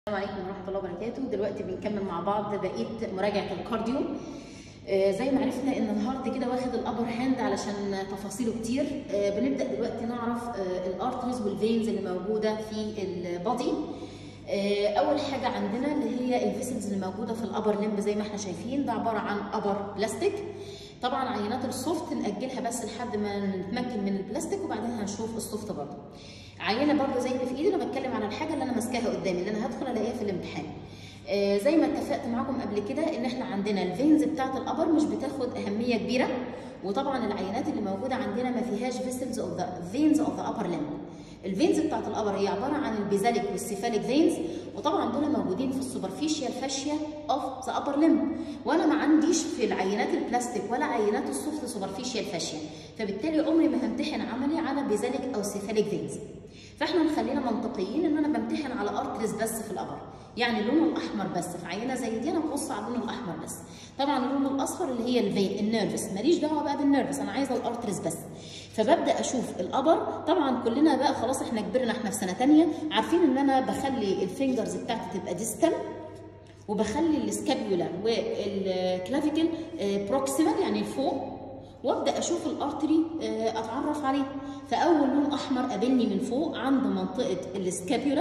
السلام عليكم ورحمه الله وبركاته دلوقتي بنكمل مع بعض بقيه مراجعه الكارديو آه، زي ما عرفنا ان الهارت كده واخد الابر هاند علشان تفاصيله كتير آه، بنبدا دلوقتي نعرف آه، الارتريز والفينز اللي موجوده في البادي آه، اول حاجه عندنا اللي هي الفيسلز اللي موجوده في الابر لمب زي ما احنا شايفين ده عباره عن ابر بلاستيك طبعا عينات السوفت ناجلها بس لحد ما نتمكن من البلاستيك وبعدين هنشوف السوفت برضه عينه برضه زي اللي في ايدي انا بتكلم على الحاجه اللي انا ماسكاها قدامي اللي انا هدخل الاقيها في الامتحان آه زي ما اتفقت معاكم قبل كده ان احنا عندنا الفينز بتاعه الابر مش بتاخد اهميه كبيره وطبعا العينات اللي موجوده عندنا ما فيهاش فيسلز اوف ذا فينز اوف ذا ابر لمب الفينز بتاعت الابر هي عباره عن البيزاليك والسيفاليك فينز وطبعا دول موجودين في السوبرفيشال فاشيا اوف ذا ابر لمب وانا ما عنديش في العينات البلاستيك ولا عينات السوفت سوبرفيشال فاشيا فبالتالي عمري ما همتحن عملي على بيزاليك او سيفاليك فينز فاحنا نخلينا منطقيين ان انا بمتحن على ارتريز بس في الابر يعني اللون الاحمر بس في عينه زي دي انا ببص على اللون الاحمر بس طبعا اللون الاصفر اللي هي الفين النيرفس ماليش دعوه بقى بالنيرفس انا عايزه الارتريز بس فببدا اشوف الابر طبعا كلنا بقى خلاص احنا كبرنا احنا في سنه ثانيه عارفين ان انا بخلي الفينجرز بتاعتي تبقى ديستال وبخلي السكابيولا والكلافيكل بروكسيمال يعني لفوق وابدا اشوف الارتري اتعرف عليه فاول لون احمر قابلني من فوق عند منطقه السكابيولا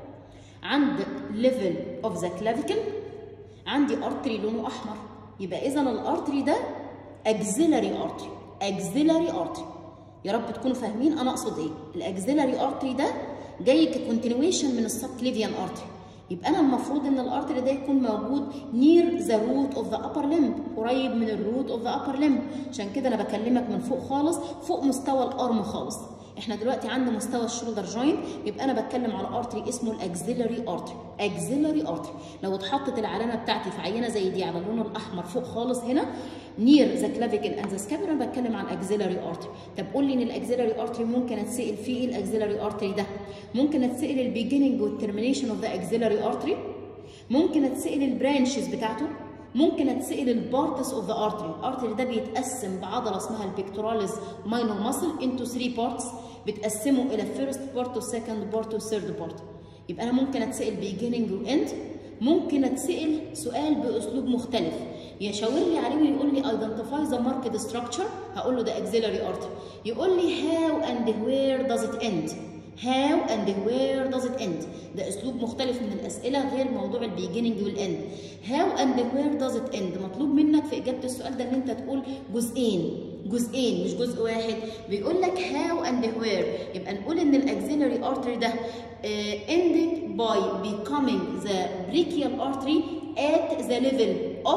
عند ليفل اوف ذا كلافيكل عندي ارتري لونه احمر يبقى اذا الارتري ده اكزيلاري ارتري اكزيلاري ارتري يا رب تكونوا فاهمين انا اقصد ايه الاكزيلاري ارتري ده جاي ككونتينيويشن من السب كليفيان ارتري يبقى انا المفروض ان الارتري ده يكون موجود نير ذا روت اوف ذا ابر لمب قريب من الروت اوف ذا ابر لمب عشان كده انا بكلمك من فوق خالص فوق مستوى الارم خالص احنا دلوقتي عند مستوى الشولدر جوينت يبقى انا بتكلم على ارتري اسمه الاكزيلاري ارتري اكزيلاري ارتري لو اتحطت العلامه بتاعتي في عينه زي دي على اللون الاحمر فوق خالص هنا نير ذا كلافيكل اند ذا سكابيولا انا بتكلم عن اكزيلاري ارتري طب قول لي ان الاكزيلاري ارتري ممكن اتسال فيه ايه الاكزيلاري ارتري ده ممكن اتسال البيجيننج والترمينيشن اوف ذا اكزيلاري ارتري ممكن اتسال البرانشز بتاعته ممكن اتسال البارتس اوف ذا ارتري الارتري ده بيتقسم بعضله اسمها البيكتوراليز ماينور ماسل انتو 3 بارتس بتقسمه الى فيرست بارت وسكند بارت وثيرد بارت يبقى انا ممكن اتسال بيجيننج واند ممكن اتسال سؤال باسلوب مختلف يشاور لي عليه ويقول لي ايدنتيفاي ذا ماركت ستراكشر هقول له ده اكزيلاري ارتري يقول لي هاو اند وير داز ات اند هاو اند وير داز ات اند ده اسلوب مختلف من الاسئله غير موضوع البيجيننج والاند هاو اند وير داز ات اند مطلوب منك في اجابه السؤال ده ان انت تقول جزئين جزئين مش جزء واحد بيقول لك هاو اند وير يبقى نقول ان الاكزيلاري ارتري ده uh, ended by becoming the brachial artery at the level of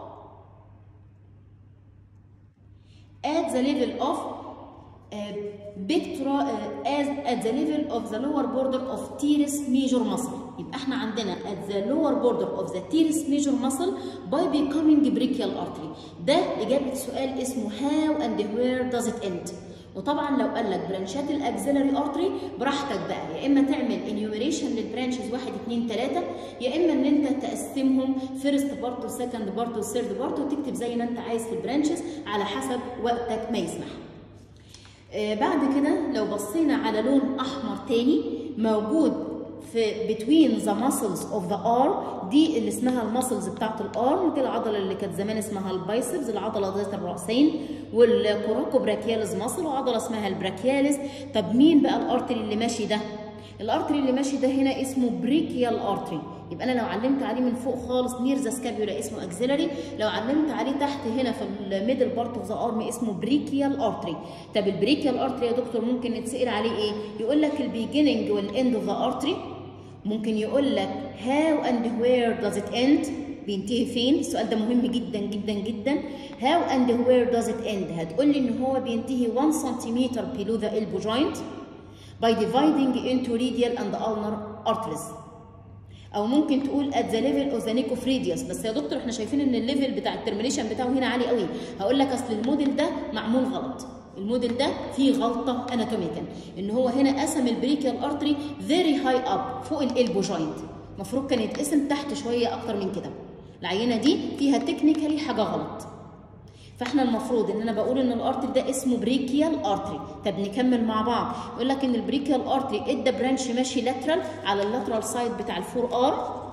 at the level of pectoral uh, as at the level of the lower border of teres major muscle يبقى احنا عندنا at the lower border of the teres major muscle by becoming brachial artery ده اجابه سؤال اسمه how and where does it end وطبعا لو قال لك برانشات الاكزيلاري ارتري براحتك بقى يا اما تعمل انيوميريشن للبرانشز 1 2 3 يا اما ان انت تقسمهم فيرست بارت وسكند بارت وثيرد بارت وتكتب زي ما انت عايز في البرانشز على حسب وقتك ما يسمح. آه بعد كده لو بصينا على لون احمر تاني موجود في between the muscles of the arm دي اللي اسمها المسلز بتاعت الارم دي العضله اللي كانت زمان اسمها البايسبس العضله ذات الراسين والكوراكو براكياليز ماسل وعضله اسمها البراكياليز طب مين بقى الارتري اللي ماشي ده الارتري اللي ماشي ده هنا اسمه بريكيال ارتري يبقى انا لو علمت عليه من فوق خالص نير ذا سكابيولا اسمه اكزيلاري لو علمت عليه تحت هنا في الميدل بارت اوف ذا ارم اسمه بريكيال ارتري طب البريكيال ارتري يا دكتور ممكن نتسال عليه ايه يقول لك البيجيننج والاند اوف ذا ارتري ممكن يقول لك how and where does it end بينتهي فين السؤال ده مهم جدا جدا جدا how and where does it end هتقول لي ان هو بينتهي 1 سم below the elbow joint by dividing into radial and ulnar arteries او ممكن تقول at the level of the neck of radius بس يا دكتور احنا شايفين ان الليفل بتاع الترمينيشن بتاعه هنا عالي قوي هقول لك اصل الموديل ده معمول غلط الموديل ده فيه غلطه اناتوميكال ان هو هنا قسم البريكيال ارتري فيري هاي اب فوق الالبو جوينت المفروض كان يتقسم تحت شويه اكتر من كده العينه دي فيها تكنيكالي حاجه غلط فاحنا المفروض ان انا بقول ان الارتري ده اسمه بريكيال ارتري طب نكمل مع بعض يقول لك ان البريكيال ارتري ادى برانش ماشي لاترال على اللاترال سايد بتاع الفور ار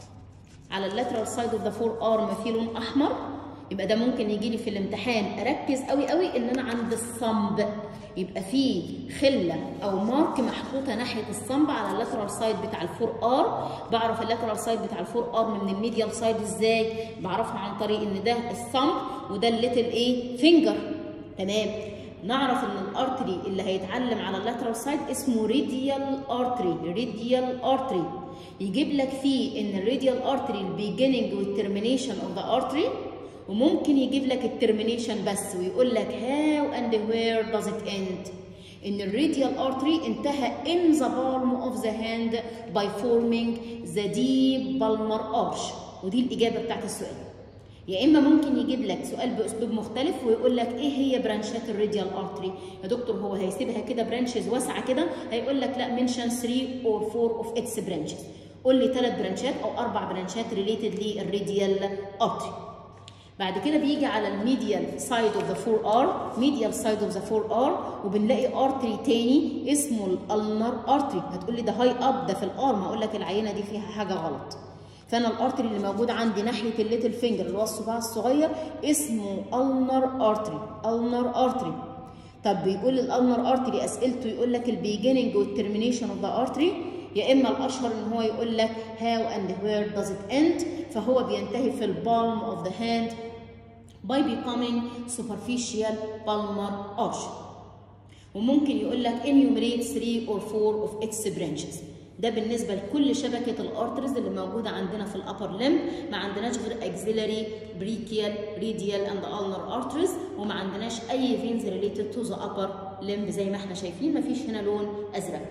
على اللاترال سايد اوف ذا فور ارم في لون احمر يبقى ده ممكن يجي لي في الامتحان اركز قوي قوي ان انا عند الصمب يبقى في خله او مارك محطوطه ناحيه الصمب على اللاترال سايد بتاع الفور ار بعرف اللاترال سايد بتاع الفور ار من الميديال سايد ازاي بعرفها عن طريق ان ده الصمب وده الليتل ايه فينجر تمام نعرف ان الارتري اللي هيتعلم على اللاترال سايد اسمه ريديال ارتري ريديال ارتري يجيب لك فيه ان الراديال ارتري البيجيننج والترمينيشن اوف ذا ارتري وممكن يجيب لك الترمينيشن بس ويقول لك how and where does it end ان الراديال ارتري انتهى in the palm of the hand by forming the deep palmar arch ودي الاجابه بتاعت السؤال يا اما ممكن يجيب لك سؤال باسلوب مختلف ويقول لك ايه هي برانشات الراديال ارتري يا دكتور هو هيسيبها كده برانشز واسعه كده هيقول لك لا منشن 3 اور 4 اوف اتس برانشز قول لي ثلاث برانشات او اربع برانشات ريليتد للراديال ارتري بعد كده بيجي على الميديال سايد اوف ذا فور ار ميديال سايد اوف ذا فور ار وبنلاقي ارتري تاني اسمه الالنر ارتري هتقول لي ده هاي اب ده في الارم هقول لك العينه دي فيها حاجه غلط فانا الارتري اللي موجود عندي ناحيه الليتل فينجر اللي هو الصباع الصغير اسمه النر ارتري النر ارتري طب بيقول الالنر ارتري اسئلته يقول لك البيجيننج والترمينيشن اوف ذا ارتري يا اما الاشهر ان هو يقول لك how and where does it end فهو بينتهي في البالم of the hand by becoming superficial palmar arch وممكن يقول لك enumerate 3 or 4 of its branches ده بالنسبة لكل شبكة الارترز اللي موجودة عندنا في الابر لمب ما عندناش غير axillary brachial radial and ulnar arteries وما عندناش اي veins related to the upper limb زي ما احنا شايفين مفيش هنا لون ازرق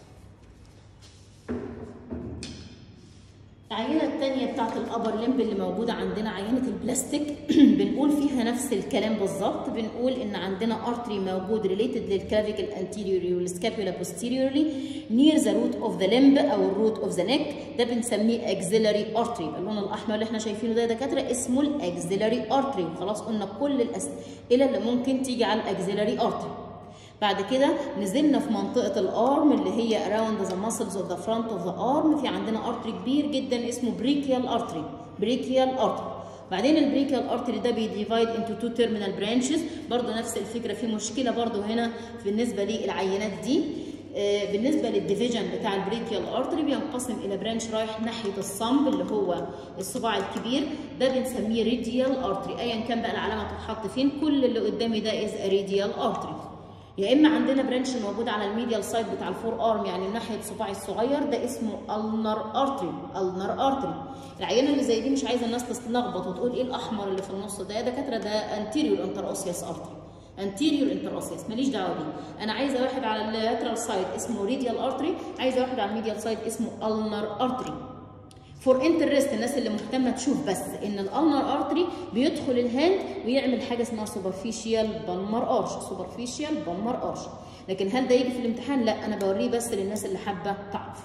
العينة الثانية بتاعت الأبر لمب اللي موجودة عندنا عينة البلاستيك بنقول فيها نفس الكلام بالظبط بنقول إن عندنا أرتري موجود ريليتد للكلافيكال anteriorly والسكابولا posteriorly near the root of the limb أو الروت of the neck ده بنسميه axillary artery اللون الأحمر اللي احنا شايفينه ده يا دكاترة اسمه الاكزيلاري artery وخلاص قلنا كل الأسئلة اللي ممكن تيجي على الاكزيلاري artery بعد كده نزلنا في منطقة الارم اللي هي around the muscles of the front of the arm في عندنا ارتري كبير جدا اسمه brachial artery brachial artery بعدين البريكيال ارتري ده بيديفايد انتو تو تيرمينال برانشز برضه نفس الفكره في مشكله برضه هنا بالنسبه للعينات دي آه بالنسبه للديفيجن بتاع البريكيال ارتري بينقسم الى برانش رايح ناحيه الصمب اللي هو الصباع الكبير ده بنسميه ريديال ارتري ايا كان بقى العلامه تتحط فين كل اللي قدامي ده از ريديال ارتري يا اما عندنا برانش موجود على الميديال سايد بتاع الفور ارم يعني من ناحيه صباعي الصغير ده اسمه النر ارتري النر ارتري العينه اللي زي دي مش عايزه الناس تتلخبط وتقول ايه الاحمر اللي في النص ده يا دكاتره ده انتيريور انتر اوسيوس ارتري انتيريور انتر اوسيوس ماليش دعوه بيه انا عايزه واحد على اللاترال سايد اسمه ريديال ارتري عايزه واحد على الميديال سايد اسمه النر ارتري فور انترست الناس اللي مهتمه تشوف بس ان الالنر ارتري بيدخل الهاند ويعمل حاجه اسمها سوبرفيشال بالمر ارش سوبرفيشال بالمر ارش لكن هل ده يجي في الامتحان لا انا بوريه بس للناس اللي حابه تعرف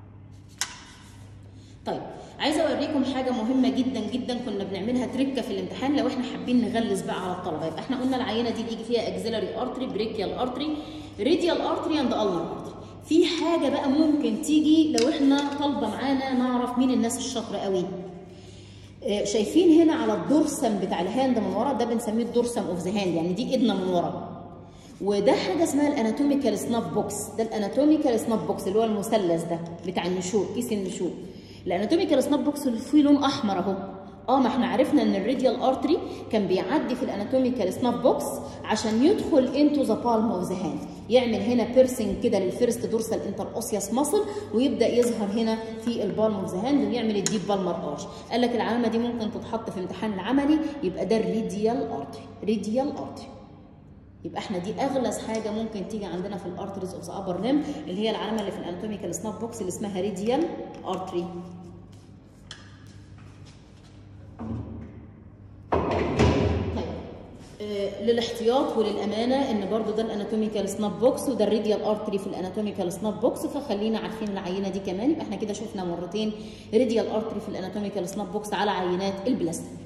طيب عايزه اوريكم حاجه مهمه جدا جدا كنا بنعملها تركه في الامتحان لو احنا حابين نغلس بقى على الطلبه يبقى احنا قلنا العينه دي بيجي فيها اكزيلاري ارتري بريكيال ارتري ريديال ارتري اند النر ارتري في حاجه بقى ممكن تيجي لو احنا طالبه معانا نعرف مين الناس الشاطره قوي شايفين هنا على الدورسم بتاع الهاند من ورا ده بنسميه الدورسم اوف ذا هاند يعني دي ايدنا من ورا وده حاجه اسمها الاناتوميكال سناب بوكس ده الاناتوميكال سناب بوكس اللي هو المثلث ده بتاع النشوء كيس النشوء الاناتوميكال سناب بوكس اللي فيه لون احمر اهو اه ما احنا عرفنا ان الراديال ارتري كان بيعدي في الاناتوميكال سناب بوكس عشان يدخل انتو ذا بالم اوف ذا هاند يعمل هنا بيرسنج كده للفيرست دورسال انتر اوسياس ماسل ويبدا يظهر هنا في البالم اوف ذا هاند ويعمل الديب بالمر ارش قال لك العلامه دي ممكن تتحط في امتحان العملي يبقى ده الريديال ارتري ريديال ارتري يبقى احنا دي اغلظ حاجه ممكن تيجي عندنا في الارتريز اوف ذا ابر ليم اللي هي العلامه اللي في الاناتوميكال سناب بوكس اللي اسمها ريديال ارتري للاحتياط وللامانه ان برضو ده الاناتوميكال سناب بوكس وده الريديال ارتري في الاناتوميكال سناب بوكس فخلينا عارفين العينه دي كمان يبقى احنا كده شفنا مرتين ريديال ارتري في الاناتوميكال سناب بوكس على عينات البلاستيك